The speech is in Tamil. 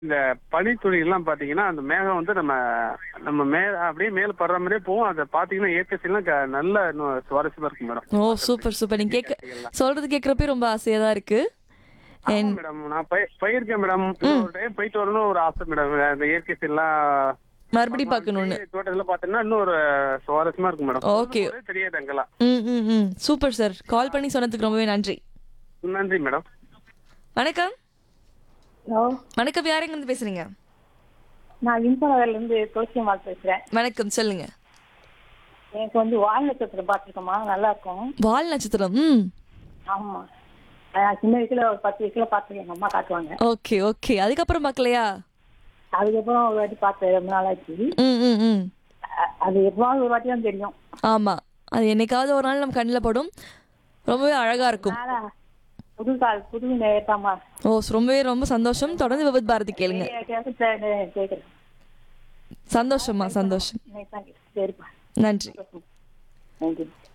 இந்த பனித்துளி எல்லாம் பாத்தீங்கன்னா அந்த மேகம் வந்து நம்ம நம்ம மே அப்படியே மேல படுற மாதிரியே போகும் அதை பாத்தீங்கன்னா இயற்கை சீன்லாம் க- நல்ல இன்னும் சுவாரஸ்யமா இருக்கு மேடம் ஓ சூப்பர் சூப்பர் நீங்க கேட்க சொல்றது கேட்கறப்பே ரொம்ப ஆசையா தான் இருக்கு ஆமா மேடம் நான் போய் போயிருக்கேன் மேடம் ஒரு டைம் போயிட்டு வரணும் ஒரு ஆசை மேடம் அந்த இயற்கை சீன்லாம் மறுபடி பார்க்கணும்னு தோட்டத்துல பாத்தீங்கன்னா இன்னும் ஒரு சுவாரஸ்யமா இருக்கு மேடம் Okay. ஒரே தெரியாது அங்கெல்லாம் ம் ம் ம் சூப்பர் சார் கால் பண்ணி சொன்னதுக்கு ரொம்பவே நன்றி நன்றி மேடம் வணக்கம் ஹலோ வணக்கம் யாருங்க இருந்து பேசுறீங்க நான் இன்பநகர்ல இருந்து தோசியம்மாள் பேசுறேன் வணக்கம் சொல்லுங்க எனக்கு வந்து வால் நட்சத்திரம் பார்த்துருக்கோமா நல்லா இருக்கும் வால் நட்சத்திரம் ம் ஆமா நான் சின்ன வயசுல ஒரு பத்து வயசுல பார்த்துருக்கேன் எங்க அம்மா காட்டுவாங்க ஓகே ஓகே அதுக்கப்புறம் பார்க்கலையா அதுக்கப்புறம் ஒரு வாட்டி பார்த்தேன் ரொம்ப நாளாச்சு ம் ம் ம் அ- அது எப்பவாவது ஒரு வாட்டி தான் தெரியும் ஆமா அது என்னைக்காவது ஒரு நாள் நம்ம கண்ணில் படும் ரொம்பவே அழகா இருக்கும் ஆனா புது கால் புது நேரத்தாமா ஓ ரொம்பவே ரொம்ப சந்தோஷம் தொடர்ந்து விபத் பாரதி கேளுங்க கேட்குறேன் சந்தோஷமா சந்தோஷம் சரிப்பா நன்றி தேங்க்யூ